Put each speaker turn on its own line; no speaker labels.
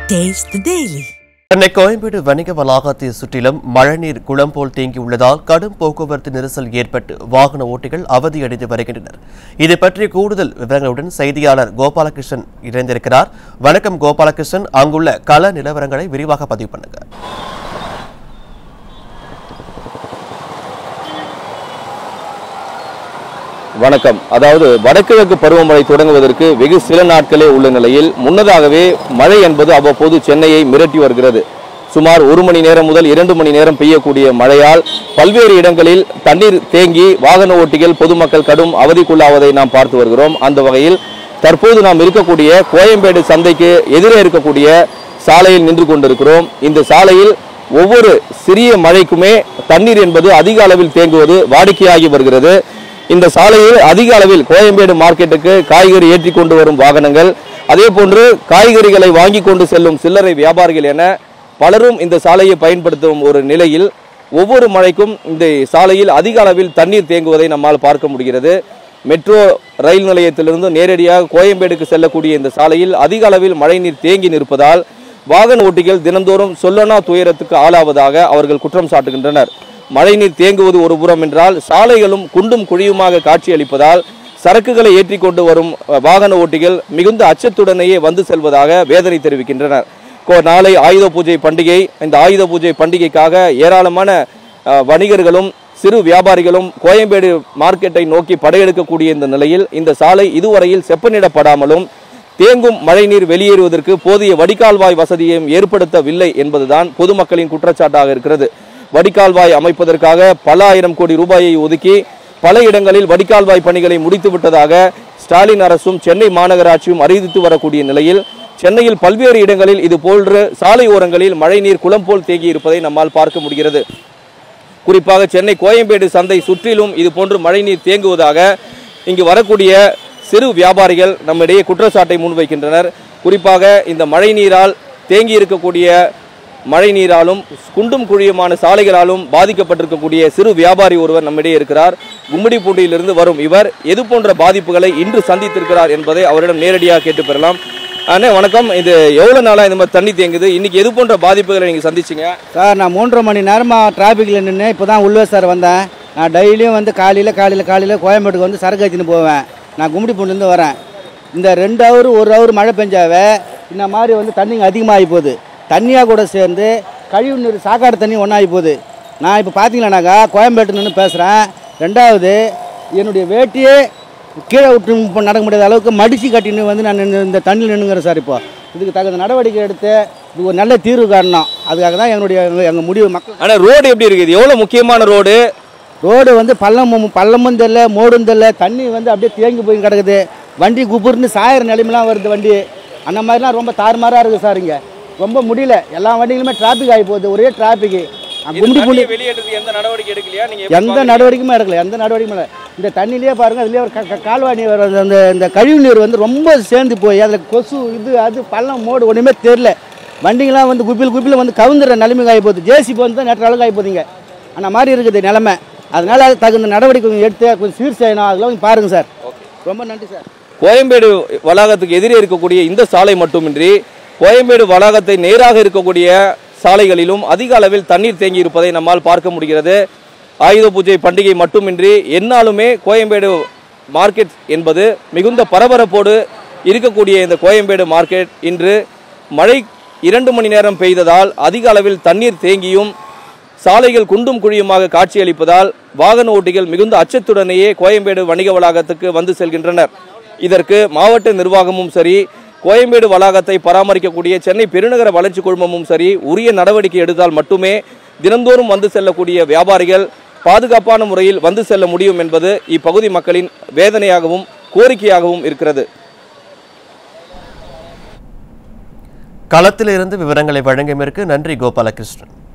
Taste the Daily.
Chennai Koyambedu வணிக வளாகத்தை சுற்றிலும் மழைநீர் குளம் போல் தேங்கியுள்ளதால் கடும் போக்குவரத்து நெரிசல் ஏற்பட்டு வாகன ஓட்டிகள் அவதியடைந்து வருகின்றனர் இது பற்றி கூடுதல் விவரங்களுடன் செய்தியாளர் கோபாலகிருஷ்ணன் இணைந்திருக்கிறார் வணக்கம் கோபாலகிருஷ்ணன் அங்குள்ள கள நிலவரங்களை விரிவாக பதிவு பண்ணுங்க
வணக்கம் அதாவது வடகிழக்கு பருவமழை தொடங்குவதற்கு வெகு சில நாட்களே உள்ள நிலையில் முன்னதாகவே மழை என்பது அவ்வப்போது சென்னையை மிரட்டி வருகிறது சுமார் ஒரு மணி நேரம் முதல் இரண்டு மணி நேரம் பெய்யக்கூடிய மழையால் பல்வேறு இடங்களில் தண்ணீர் தேங்கி வாகன ஓட்டிகள் பொதுமக்கள் கடும் அவதிக்குள்ளாவதை நாம் பார்த்து வருகிறோம் அந்த வகையில் தற்போது நாம் இருக்கக்கூடிய கோயம்பேடு சந்தைக்கு எதிரே இருக்கக்கூடிய சாலையில் நின்று கொண்டிருக்கிறோம் இந்த சாலையில் ஒவ்வொரு சிறிய மழைக்குமே தண்ணீர் என்பது அதிக அளவில் தேங்குவது வாடிக்கையாகி வருகிறது இந்த சாலையில் அதிக அளவில் கோயம்பேடு மார்க்கெட்டுக்கு காய்கறி ஏற்றி கொண்டு வரும் வாகனங்கள் அதே போன்று காய்கறிகளை வாங்கி கொண்டு செல்லும் சில்லறை வியாபாரிகள் என பலரும் இந்த சாலையை பயன்படுத்தும் ஒரு நிலையில் ஒவ்வொரு மழைக்கும் இந்த சாலையில் அதிக அளவில் தண்ணீர் தேங்குவதை நம்மால் பார்க்க முடிகிறது மெட்ரோ ரயில் நிலையத்திலிருந்து நேரடியாக கோயம்பேடுக்கு செல்லக்கூடிய இந்த சாலையில் அதிக அளவில் மழைநீர் தேங்கி நிற்பதால் வாகன ஓட்டிகள் தினந்தோறும் சொல்லனா துயரத்துக்கு ஆளாவதாக அவர்கள் குற்றம் சாட்டுகின்றனர் மழைநீர் தேங்குவது ஒரு புறம் என்றால் சாலைகளும் குண்டும் குழியுமாக காட்சியளிப்பதால் சரக்குகளை ஏற்றி கொண்டு வரும் அஹ், வாகன ஓட்டிகள் மிகுந்த அச்சத்துடனேயே வந்து செல்வதாக வேதனை தெரிவிக்கின்றனர் கோ- நாளை ஆயுத பூஜை பண்டிகை இந்த ஆயுத பூஜை பண்டிகைக்காக ஏராளமான அஹ், வணிகர்களும் சிறு வியாபாரிகளும் கோயம்பேடு மார்க்கெட்டை நோக்கி படையெடுக்கக்கூடிய இந்த நிலையில் இந்த சாலை இதுவரையில் செப்பனிடப்படாமலும் தேங்கும் மழைநீர் வெளியேறுவதற்கு போதிய வடிகால்வாய் வசதியையும் ஏற்படுத்தவில்லை என்பதுதான் பொதுமக்களின் குற்றச்சாட்டாக இருக்கிறது வடிகால்வாய் அமைப்பதற்காக பல ஆயிரம் கோடி ரூபாயை ஒதுக்கி பல இடங்களில் வடிகால்வாய் பணிகளை முடித்து விட்டதாக ஸ்டாலின் அரசும் சென்னை மாநகராட்சியும் அறிவித்து வரக்கூடிய நிலையில் சென்னையில் பல்வேறு இடங்களில் இது போன்று சாலை ஓரங்களில் மழைநீர் குளம் போல் தேங்கி இருப்பதை நம்மால் பார்க்க முடிகிறது குறிப்பாக சென்னை கோயம்பேடு சந்தை சுற்றிலும் இது போன்று மழைநீர் தேங்குவதாக இங்கு வரக்கூடிய சிறு வியாபாரிகள் நம்மிடையே குற்றச்சாட்டை முன்வைக்கின்றனர் குறிப்பாக இந்த மழைநீரால் தேங்கி இருக்கக்கூடிய மழைநீராலும் குண்டும் குழியுமான சாலைகளாலும் பாதிக்கப்பட்டிருக்கக்கூடிய சிறு வியாபாரி ஒருவர் நம்மிடையே இருக்கிறார் கும்மிடிப்பூண்டியிலிருந்து வரும் இவர் எது போன்ற பாதிப்புகளை இன்று சந்தித்திருக்கிறார் என்பதை அவரிடம் நேரடியாக கேட்டு பெறலாம் அண்ணே வணக்கம் இது எவ்வளவு நாளா இந்த மாதிரி தண்ணி தேங்குது இன்னைக்கு எது போன்ற பாதிப்புகளை நீங்க சந்திச்சீங்க
சார் நான் மூன்றரை மணி நேரமாக டிராஃபிக்கில் நின்று இப்போ தான் உள்ளே சார் வந்தேன் நான் டெய்லியும் வந்து காலையில் காலையில் காலையில் கோயம்பேட்டுக்கு வந்து சரக்கு ஏற்றின்னு போவேன் நான் கும்மிடிப்பூண்டிலேருந்து வரேன் இந்த ரெண்டு ஹவர் ஒரு ஹவர் மழை பெஞ்சாவே இந்த மாதிரி வந்து தண்ணிங்க அதிகமாகி போகுது தண்ணியாக கூட சேர்ந்து கழிவு நீர் சாக்காடு தண்ணி ஒன்றாகி போகுது நான் இப்போ பார்த்தீங்களானாக்கா கோயம்பேட்டு நின்று பேசுகிறேன் ரெண்டாவது என்னுடைய வேட்டியே கீழே விட்டு இப்போ நடக்க முடியாத அளவுக்கு மடித்து கட்டின்னு வந்து நான் நின்னு இந்த தண்ணியில் நின்றுங்கிறேன் சார் இப்போ இதுக்கு தகுந்த நடவடிக்கை எடுத்து இது ஒரு நல்ல தீர்வு காரணம் அதுக்காக தான் என்னுடைய எங்கள் முடிவு மக்கள்
ஆனா ரோடு எப்படி இருக்குது எவ்வளவு முக்கியமான ரோடு
ரோடு வந்து பள்ளமும் பள்ளமும் தெரில மோடும் தெரில தண்ணி வந்து அப்படியே தேங்கி போய் கிடக்குது வண்டி குபுர்னு சாயிற நிலைமைலாம் வருது வண்டி அந்த மாதிரிலாம் ரொம்ப தாறுமாறாக இருக்குது சார் இங்கே ரொம்ப முடியல எல்லா வண்டிகளுமே டிராஃபிக் ஆகி போகுது ஒரே டிராஃபிக்கு குண்டி புள்ளி
வெளியேற்றதுக்கு எந்த நடவடிக்கை எடுக்கலையா நீங்க
எந்த நடவடிக்கையுமே எடுக்கல எந்த நடவடிக்கையும் இல்லை இந்த தண்ணியிலே பாருங்க அதுலேயே ஒரு க- க- கால்வாய் நீர் வர அந்த இந்த கழிவு நீர் வந்து ரொம்ப சேர்ந்து போய் அதில் கொசு இது அது பள்ளம் மோடு ஒன்றுமே தெரில வண்டிங்கெல்லாம் வந்து குப்பில் குப்பில் வந்து கவுந்துற நிலைமைக்கு ஆகி போகுது ஜேசிபி வந்து தான் நேற்று அளவுக்கு ஆகி போகுதுங்க அந்த மாதிரி இருக்குது நிலைமை அதனால அது தகுந்த நடவடிக்கை கொஞ்சம் எடுத்து கொஞ்சம் சீர் செய்யணும் அதெல்லாம் கொஞ்சம் பாருங்க சார் ரொம்ப நன்றி சார்
கோயம்பேடு வளாகத்துக்கு எதிரே இருக்கக்கூடிய இந்த சாலை மட்டுமின்றி கோயம்பேடு வளாகத்தை நேராக இருக்கக்கூடிய சாலைகளிலும் அதிக அளவில் தண்ணீர் தேங்கி இருப்பதை நம்மால் பார்க்க முடிகிறது ஆயுத பூஜை பண்டிகை மட்டுமின்றி எந்நாளுமே கோயம்பேடு மார்க்கெட் என்பது மிகுந்த பரபரப்போடு இருக்கக்கூடிய இந்த கோயம்பேடு மார்க்கெட் இன்று மழை இரண்டு மணி நேரம் பெய்ததால் அதிக அளவில் தண்ணீர் தேங்கியும் சாலைகள் குண்டும் குழியுமாக காட்சியளிப்பதால் வாகன ஓட்டிகள் மிகுந்த அச்சத்துடனேயே கோயம்பேடு வணிக வளாகத்துக்கு வந்து செல்கின்றனர் இதற்கு மாவட்ட நிர்வாகமும் சரி கோயம்பேடு வளாகத்தை பராமரிக்கக்கூடிய சென்னை பெருநகர வளர்ச்சி குழுமமும் சரி உரிய நடவடிக்கை எடுத்தால் மட்டுமே தினந்தோறும் வந்து செல்லக்கூடிய வியாபாரிகள் பாதுகாப்பான முறையில் வந்து செல்ல முடியும் என்பது இப்பகுதி மக்களின் வேதனையாகவும் கோரிக்கையாகவும் இருக்கிறது
களத்திலிருந்து விவரங்களை வழங்கியமைக்கு நன்றி கோபாலகிருஷ்ணன்